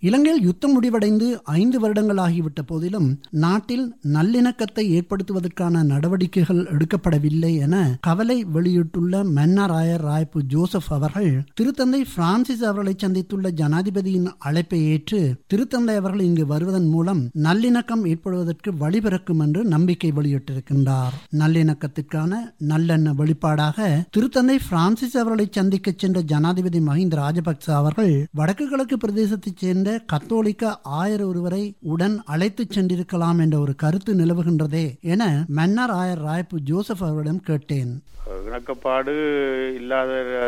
இலங்கையில் யுத்தம் முடிவடைந்து ஐந்து வருடங்களாகிவிட்ட போதிலும் நாட்டில் நல்லிணக்கத்தை ஏற்படுத்துவதற்கான நடவடிக்கைகள் எடுக்கப்படவில்லை என கவலை வெளியிட்டுள்ள மன்னார் ஆயர் ராய்ப்பு ஜோசப் அவர்கள் திருத்தந்தை பிரான்சிஸ் அவர்களை சந்தித்துள்ள ஜனாதிபதியின் அழைப்பை ஏற்று திருத்தந்தை அவர்கள் இங்கு வருவதன் மூலம் நல்லிணக்கம் ஏற்படுவதற்கு வழிபிறக்கும் என்று நம்பிக்கை வெளியிட்டிருக்கின்றார் நல்லிணக்கத்திற்கான நல்லெண்ண வெளிப்பாடாக திருத்தந்தை பிரான்சிஸ் அவர்களை சந்திக்க சென்ற ஜனாதிபதி மஹிந்த ராஜபக்ச அவர்கள் வடக்கு கிழக்கு பிரதேசத்தைச் சேர்ந்த கத்தோலிக்க ஆயர் ஒருவரை உடன் அழைத்துச் சென்றிருக்கலாம் என்ற ஒரு கருத்து நிலவுகின்றதே என மன்னார் ஆயர் ராய்ப்பு ஜோசப் அவரிடம் கேட்டேன் இணக்கப்பாடு இல்லாத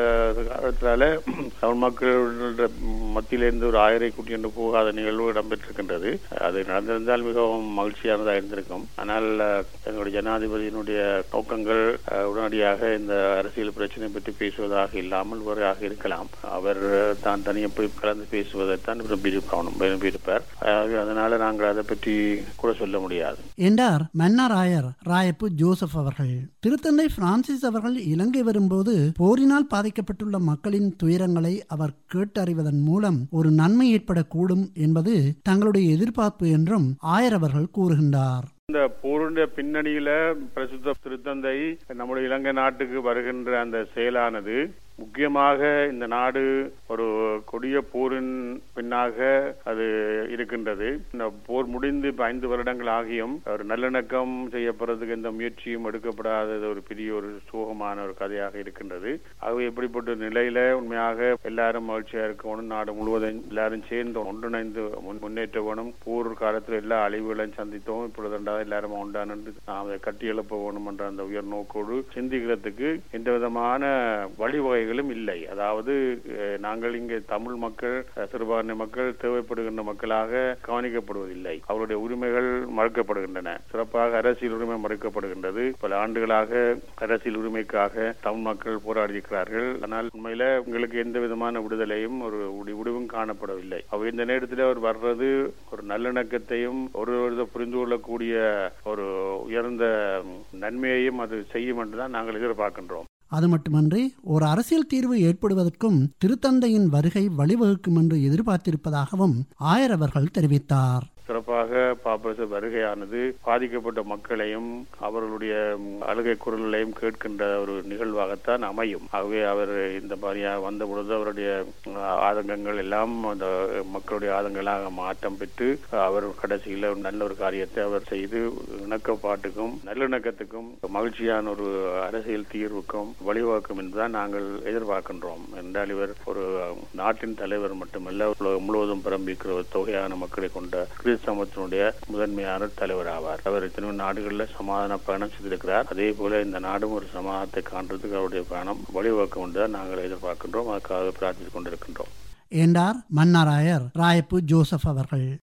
காலத்தால தமிழ் மக்கள் மத்தியிலிருந்து ஒரு ஆயரை கூட்டிட்டு போகாத நிகழ்வு இடம்பெற்றிருக்கின்றது அது நடந்திருந்தால் மிகவும் மகிழ்ச்சியானதாக இருந்திருக்கும் ஆனால் எங்களுடைய ஜனாதிபதியினுடைய நோக்கங்கள் உடனடியாக இந்த அரசியல் பிரச்சனை பற்றி பேசுவதாக இல்லாமல் வேறாக இருக்கலாம் அவர் தான் தனியாக போய் கலந்து பேசுவதைத்தான் விரும்பியிருப்பான் விரும்பியிருப்பார் அதனால நாங்கள் அதை பற்றி கூட சொல்ல முடியாது என்றார் மன்னார் ஆயர் ராயப்பு ஜோசப் அவர்கள் திருத்தந்தை பிரான்சிஸ் அவர்கள் இலங்கை வரும்போது போரினால் பாதிக்கப்பட்டுள்ள மக்களின் துயரங்களை அவர் கேட்டறிவதன் மூலம் ஒரு நன்மை ஏற்படக்கூடும் என்பது தங்களுடைய எதிர்பார்ப்பு என்றும் ஆயர் அவர்கள் கூறுகின்றார் இந்த போருடைய பின்னணியில பிரசுத்த திருத்தந்தை நம்முடைய இலங்கை நாட்டுக்கு வருகின்ற அந்த செயலானது முக்கியமாக இந்த நாடு ஒரு கொடிய போரின் பின்னாக அது இருக்கின்றது இந்த போர் முடிந்து இப்ப ஐந்து வருடங்கள் ஆகியும் ஒரு நல்லிணக்கம் செய்யப்படுறதுக்கு எந்த முயற்சியும் எடுக்கப்படாதது ஒரு பெரிய ஒரு சோகமான ஒரு கதையாக இருக்கின்றது ஆகவே இப்படிப்பட்ட நிலையில உண்மையாக எல்லாரும் மகிழ்ச்சியா இருக்கணும் நாடு முழுவதும் எல்லாரும் சேர்ந்து ஒன்றிணைந்து முன்னேற்ற வேணும் போர் காலத்தில் எல்லா அழிவுகளையும் சந்தித்தோம் இப்பொழுது ரெண்டாவது எல்லாரும் உண்டான நாம் அதை கட்டி எழுப்ப வேணும் என்ற அந்த உயர் நோக்கோடு சிந்திக்கிறதுக்கு எந்த விதமான வழிவகை வகைகளும் இல்லை அதாவது நாங்கள் இங்கே தமிழ் மக்கள் சிறுபான்மை மக்கள் தேவைப்படுகின்ற மக்களாக கவனிக்கப்படுவதில்லை அவருடைய உரிமைகள் மறுக்கப்படுகின்றன சிறப்பாக அரசியல் உரிமை மறுக்கப்படுகின்றது பல ஆண்டுகளாக அரசியல் உரிமைக்காக தமிழ் மக்கள் போராடி இருக்கிறார்கள் ஆனால் உண்மையில உங்களுக்கு எந்த விதமான விடுதலையும் ஒரு விடுவும் காணப்படவில்லை அவ இந்த நேரத்தில் அவர் வர்றது ஒரு நல்லிணக்கத்தையும் ஒரு புரிந்து கொள்ளக்கூடிய ஒரு உயர்ந்த நன்மையையும் அது செய்யும் என்றுதான் நாங்கள் எதிர்பார்க்கின்றோம் அது மட்டுமன்றி ஒரு அரசியல் தீர்வு ஏற்படுவதற்கும் திருத்தந்தையின் வருகை வழிவகுக்கும் என்று எதிர்பார்த்திருப்பதாகவும் ஆயர் அவர்கள் தெரிவித்தார் சிறப்பாக பாப்பரச வருகையானது பாதிக்கப்பட்ட மக்களையும் அவர்களுடைய அழுகை குரல்களையும் கேட்கின்ற ஒரு நிகழ்வாகத்தான் அமையும் ஆகவே அவர் இந்த மாதிரியா வந்த பொழுது அவருடைய ஆதங்கங்கள் எல்லாம் அந்த மக்களுடைய ஆதங்களாக மாற்றம் பெற்று அவர் கடைசியில் நல்ல ஒரு காரியத்தை அவர் செய்து இணக்கப்பாட்டுக்கும் நல்லிணக்கத்துக்கும் மகிழ்ச்சியான ஒரு அரசியல் தீர்வுக்கும் வழிவகுக்கும் என்றுதான் நாங்கள் எதிர்பார்க்கின்றோம் என்றால் இவர் ஒரு நாட்டின் தலைவர் மட்டுமல்ல உலகம் முழுவதும் பரம்பிக்கிற ஒரு தொகையான மக்களை கொண்ட சமத்தினுடைய முதன்மையான தலைவர் ஆவார் அவர் இத்தனை நாடுகளில் சமாதான பயணம் செய்திருக்கிறார் அதே போல இந்த நாடும் ஒரு சமாதானத்தை காண்றதுக்கு அவருடைய பயணம் வழிவகுக்கும் என்றுதான் நாங்கள் எதிர்பார்க்கின்றோம் அதுக்காக பிரார்த்தித்துக் கொண்டிருக்கின்றோம் என்றார் மன்னாராயர் ராயப்பு ஜோசப் அவர்கள்